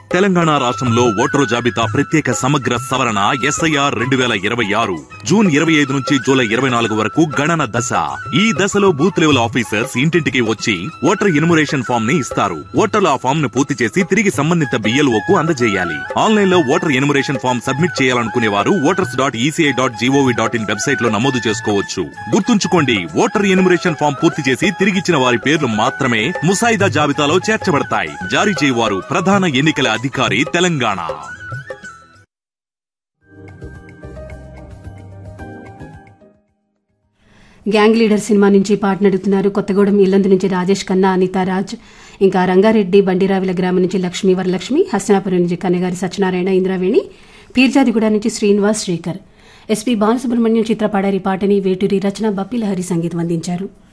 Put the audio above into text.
తెలంగాణ రాష్ట్రంలో ఓటరు జాబితా ప్రత్యేక సమగ్ర సవరణ ఎస్ఐఆర్ రెండు వేల ఇరవై ఆరు జూన్ ఇరవై ఐదు నుంచి జూలై ఇరవై నాలుగు వరకు గణన దశ ఈ దశలో బూత్ లెవెల్ ఆఫీసర్స్ ఇంటింటికి వచ్చి ఓటర్ ఎన్యుమరేషన్ ఫామ్ ని ఇస్తారు ఓటర్లు ఆ ఫామ్ ను పూర్తి చేసి తిరిగి సంబంధిత బిఎల్ఓ కు అందజేయాలి ఆన్లైన్ లో ఓటర్ ఎన్యుమరేషన్ ఫామ్ సబ్మిట్ చేయాలనుకునే వారు voters dot ECI dot gov dot in website లో నమోదు చేసుకోవచ్చు గుర్తుంచుకోండి ఓటర్ ఎన్యుమరేషన్ ఫామ్ పూర్తి చేసి తిరిగిచ్చిన వారి పేర్లు మాత్రమే ముసాయిదా జాబితాలో చేర్చబడతాయి జారీ చేయవారు ప్రధాన ఎన్నికల అధికారి తెలంగాణ గ్యాంగ్ లీడర్ సినిమా నుంచి పాట నడుపుతున్నారు కొత్తగూడెం ఇల్లందు నుంచి రాజేష్ ఖన్నా అనితా రాజ్ ఇంకా రంగారెడ్డి బండిరావిల గ్రామం నుంచి లక్ష్మీ వరలక్ష్మి హస్నాపురం నుంచి కన్నగారి సత్యనారాయణ ఇంద్రావేణి పీర్జాదిగూడ నుంచి శ్రీనివాస్ శ్రీకర్ ఎస్పీ బాలసుబ్రహ్మణ్యం చిత్రపాడారి పాటని వేటూరి రచన బప్పిలహరి సంగీతం అందించారు